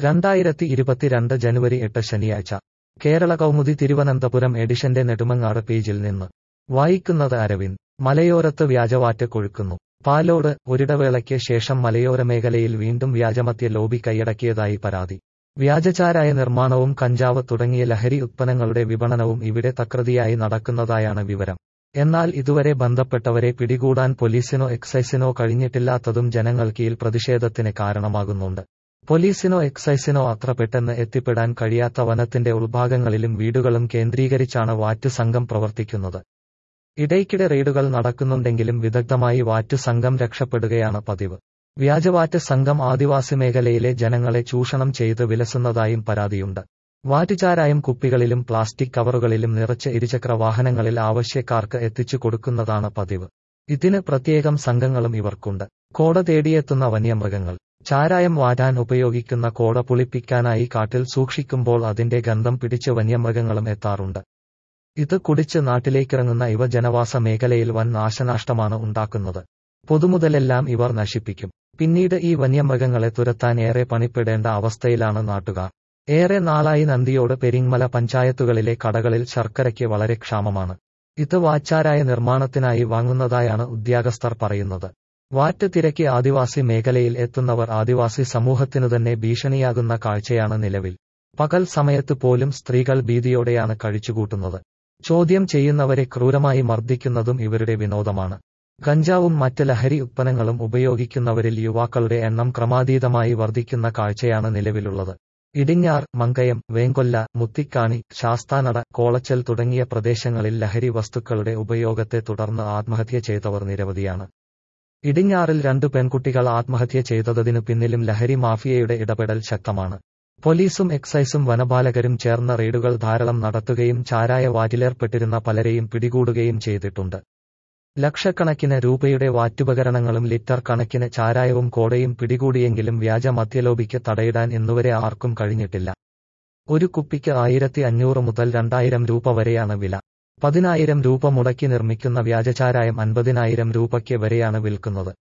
രണ്ടായിരത്തി ഇരുപത്തിരണ്ട് ജനുവരി എട്ട് ശനിയാഴ്ച കേരള കൗമുദി തിരുവനന്തപുരം എഡിഷന്റെ നെടുമങ്ങാട് പേജിൽ നിന്ന് വായിക്കുന്നത് അരവിന്ദ് മലയോരത്ത് വ്യാജവാറ്റ് കൊഴുക്കുന്നു പാലോട് ഒരിടവേളയ്ക്ക് ശേഷം മലയോര മേഖലയിൽ വീണ്ടും വ്യാജമദ്യ ലോബി കൈയടക്കിയതായി പരാതി വ്യാജചാരായ നിർമ്മാണവും കഞ്ചാവ് തുടങ്ങിയ ലഹരി ഉത്പന്നങ്ങളുടെ വിപണനവും ഇവിടെ തകൃതിയായി നടക്കുന്നതായാണ് വിവരം എന്നാൽ ഇതുവരെ ബന്ധപ്പെട്ടവരെ പിടികൂടാൻ പോലീസിനോ എക്സൈസിനോ കഴിഞ്ഞിട്ടില്ലാത്തതും ജനങ്ങൾക്കിയിൽ പ്രതിഷേധത്തിന് കാരണമാകുന്നുണ്ട് പോലീസിനോ എക്സൈസിനോ അത്ര പെട്ടെന്ന് എത്തിപ്പെടാൻ കഴിയാത്ത വനത്തിന്റെ ഉൾഭാഗങ്ങളിലും വീടുകളും കേന്ദ്രീകരിച്ചാണ് വാറ്റ് സംഘം പ്രവർത്തിക്കുന്നത് ഇടയ്ക്കിടെ റെയ്ഡുകൾ നടക്കുന്നുണ്ടെങ്കിലും വിദഗ്ധമായി വാറ്റ് സംഘം രക്ഷപ്പെടുകയാണ് പതിവ് വ്യാജവാറ്റ് സംഘം ആദിവാസി മേഖലയിലെ ജനങ്ങളെ ചൂഷണം ചെയ്ത് വിലസുന്നതായും പരാതിയുണ്ട് വാറ്റുചാരായം കുപ്പികളിലും പ്ലാസ്റ്റിക് കവറുകളിലും നിറച്ച് ഇരുചക്ര വാഹനങ്ങളിൽ ആവശ്യക്കാർക്ക് എത്തിച്ചു കൊടുക്കുന്നതാണ് പതിവ് ഇതിന് പ്രത്യേകം സംഘങ്ങളും ഇവർക്കുണ്ട് കോട തേടിയെത്തുന്ന വന്യമൃഗങ്ങൾ ചാരായം വാറ്റാൻ ഉപയോഗിക്കുന്ന കോട പുളിപ്പിക്കാനായി കാട്ടിൽ സൂക്ഷിക്കുമ്പോൾ അതിന്റെ ഗന്ധം പിടിച്ച് വന്യമൃഗങ്ങളും എത്താറുണ്ട് ഇത് കുടിച്ച് നാട്ടിലേക്കിറങ്ങുന്ന ഇവ ജനവാസ മേഖലയിൽ വൻ നാശനാഷ്ടമാണ് ഉണ്ടാക്കുന്നത് പൊതുമുതലെല്ലാം ഇവർ നശിപ്പിക്കും പിന്നീട് ഈ വന്യമൃഗങ്ങളെ തുരത്താൻ ഏറെ പണിപ്പെടേണ്ട അവസ്ഥയിലാണ് നാട്ടുകാർ ഏറെ നാളായി നന്ദിയോട് പെരിങ്മല പഞ്ചായത്തുകളിലെ കടകളിൽ ശർക്കരയ്ക്ക് വളരെ ക്ഷാമമാണ് ഇത് വാച്ചാരായ നിർമ്മാണത്തിനായി വാങ്ങുന്നതായാണ് ഉദ്യോഗസ്ഥർ പറയുന്നത് വാറ്റ് തിരക്കി ആദിവാസി മേഖലയിൽ എത്തുന്നവർ ആദിവാസി സമൂഹത്തിനു തന്നെ ഭീഷണിയാകുന്ന കാഴ്ചയാണ് നിലവിൽ പകൽ സമയത്ത് പോലും സ്ത്രീകൾ ഭീതിയോടെയാണ് കഴിച്ചുകൂട്ടുന്നത് ചോദ്യം ചെയ്യുന്നവരെ ക്രൂരമായി മർദ്ദിക്കുന്നതും ഇവരുടെ വിനോദമാണ് കഞ്ചാവും മറ്റ് ലഹരി ഉത്പന്നങ്ങളും ഉപയോഗിക്കുന്നവരിൽ യുവാക്കളുടെ എണ്ണം ക്രമാതീതമായി വർദ്ധിക്കുന്ന കാഴ്ചയാണ് നിലവിലുള്ളത് ഇടിഞ്ഞാർ മങ്കയം വേങ്കൊല്ല മുത്തിക്കാണി ശാസ്താനട കോളച്ചൽ തുടങ്ങിയ പ്രദേശങ്ങളിൽ ലഹരി വസ്തുക്കളുടെ ഉപയോഗത്തെ തുടർന്ന് ആത്മഹത്യ ചെയ്തവർ നിരവധിയാണ് ഇടിഞ്ഞാറിൽ രണ്ടു പെൺകുട്ടികൾ ആത്മഹത്യ ചെയ്തതിനു പിന്നിലും ലഹരി മാഫിയയുടെ ഇടപെടൽ ശക്തമാണ് പോലീസും എക്സൈസും വനപാലകരും ചേർന്ന റെയ്ഡുകൾ ധാരാളം നടത്തുകയും ചാരായ വാറ്റിലേർപ്പെട്ടിരുന്ന പലരെയും പിടികൂടുകയും ചെയ്തിട്ടുണ്ട് ലക്ഷക്കണക്കിന് രൂപയുടെ വാറ്റുപകരണങ്ങളും ലിറ്റർ കണക്കിന് ചാരായവും കോടയും പിടികൂടിയെങ്കിലും വ്യാജ മദ്യലോബിക്ക് തടയിടാൻ ഇന്നുവരെ ആർക്കും കഴിഞ്ഞിട്ടില്ല ഒരു കുപ്പിക്ക് ആയിരത്തി അഞ്ഞൂറ് മുതൽ രണ്ടായിരം രൂപ വരെയാണ് വില പതിനായിരം രൂപ മുടക്കി നിർമ്മിക്കുന്ന വ്യാജചാരായം അൻപതിനായിരം രൂപയ്ക്ക് വരെയാണ് വിൽക്കുന്നത്